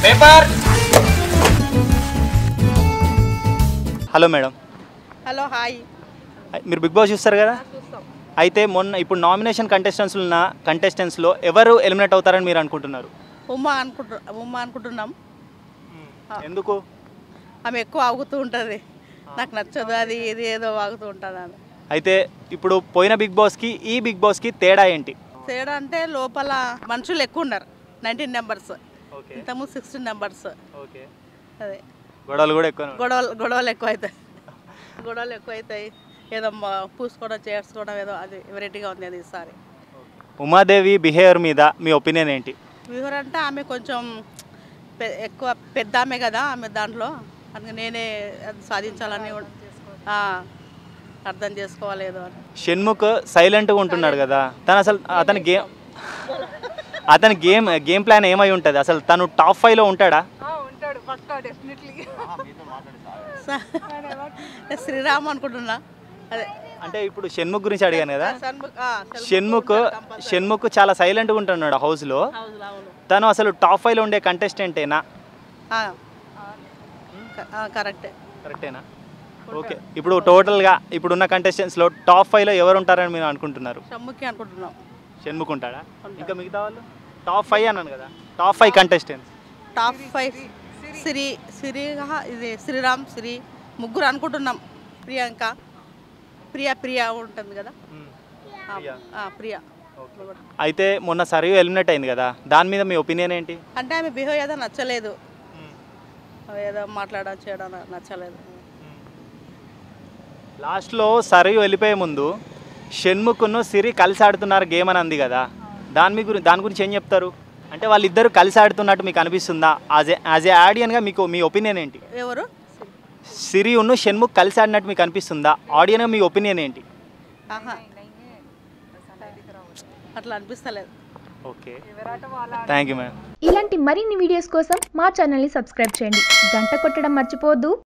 Paper hello madam hello hi మీరు Bigg Boss చూస్తారు కదా చూస్తాం అయితే మొన్న ఇప్పుడు నామినేషన్ కంటెస్టెంట్స్లో ఉన్న కంటెస్టెంట్స్లో ఎవరు ఎలిమినేట్ అవుతారని మీరు అనుకుంటున్నారు ఉమ్మ అనుకుంటు ఉమ్మ అనుకుంటున్నాం ఎందుకు ఆమె ఎక్కువ ఆగుతూ ఉంటుంది నాకు నచ్చదు అది ఇది ఏదో ఆగుతూ ఉంటుంది అని అయితే ఇప్పుడు పోయిన బిగ్ బాస్కి ఈ బిగ్ బాస్కి తేడా ఏంటి తేడా అంటే లోపల మనుషులు ఎక్కువ ఉన్నారు నైన్టీన్ నెంబర్స్ ఓకే ఇంతకుముందు సిక్స్టీన్ నెంబర్స్ ఓకే అదే గొడవలు కూడా ఎక్కువ గొడవలు గొడవలు ఎక్కువ అవుతాయి గొడవలు ఎక్కువ అవుతాయి ఏదో మ- పూసుకోవడం చేసుకోవడం ఏదో అది వెరైటీగా ఉంది అది ఈసారి ఉమాదేవి బిహేవియర్ మీద మీ ఒపీనియన్ ఏంటి వివర్ అంటే ఆమె కొంచెం పె- ఎక్కువ పెద్ద ఆమె కదా ఆమె దాంట్లో అందుకే నేనే అది సాధించాలని ఉం- ఆ, అర్థం చేసుకోవాలేదు అని షణ్ముఖ్ సైలెంట్గా ఉంటున్నాడు కదా తను అసలు అతని గేమ్ అతని గేమ్ గేమ్ ప్లాన్ ఏమై ఉంటుంది అసలు తను టాప్ ఫైవ్లో ఉంటాడా ఉంటాడు పక్కా డెఫినెట్లీ శ్రీరామ్ అనుకుంటున్నా అదే అంటే ఇప్పుడు షణ్ముఖ్ గురించి అడిగాను కదా షణ్ముఖ్ ఆ, షణ్ముఖ్ షణ్ముఖ్ చాలా సైలెంట్గా ఉంటున్నాడు హౌస్లో అవును అవును తను అసలు టాప్ ఫైవ్లో ఉండే కంటెస్టెంటేనా ఆ. క- ఆ, కరెక్టే కరెక్టేనా ఓకే ఇప్పుడు టోటల్గా ఇప్పుడున్న కంటెస్టెంట్స్లో టాప్ ఫైవ్లో ఎవరు ఉంటారని మీరు అనుకుంటున్నారు షమ్ముఖి అనుకుంటున్నాం షణ్ముఖ్ ఉంటాడా ఇంకా మిగతా వాళ్ళు టాప్ ఫైవ్ అన్నాను కదా top five contestants top five Siri Siri ఆహా, ఇది శ్రీరామ్ సిరి ముగ్గురు అనుకుంటున్నాం ప్రియాంక ప్రియా ప్రియా ఉంటుంది కదా ఆ, ప్రియా. ఆ, ప్రియా అయితే మొన్న సరియు ఎలిమినేట్ అయింది కదా దాని మీద మీ ఒపీనియన్ ఏంటి అంటే ఆమె బిహేవ్ ఏదో నచ్చలేదు ఏదో మాట్లాడడం చేయడం నా- నచ్చలేదు లాస్ట్లో సరియు వెళ్ళిపోయే ముందు షణ్ముఖ్ను సిరి కలిసి ఆడుతున్నారు గేమ్ అని అంది కదా దాని మీ గురించి దాని గురించి ఏం చెప్తారు అంటే వాళ్ళిద్దరు కలిసి ఆడుతున్నట్టు మీకు అనిపిస్తుందా యాజ్ ఏ యాజ్ ఏ ఆడియన్గా మీకు మీ ఒపీనియన్ ఏంటి ఎవరు సిరియును షణ్ముఖ్ కలిసి ఆడినట్టు మీకు అనిపిస్తుందా ఆడియన్గా మీ ఒపీనియన్ ఏంటి ఆహా అట్లా అనిపిస్తలేదు ఓకే థ్యాంక్ యూ మ్యామ్ ఇలాంటి మరిన్ని వీడియోస్ కోసం మా ఛానల్ని సబ్స్క్రైబ్ చేయండి గంట కొట్టడం మర్చిపోవద్దు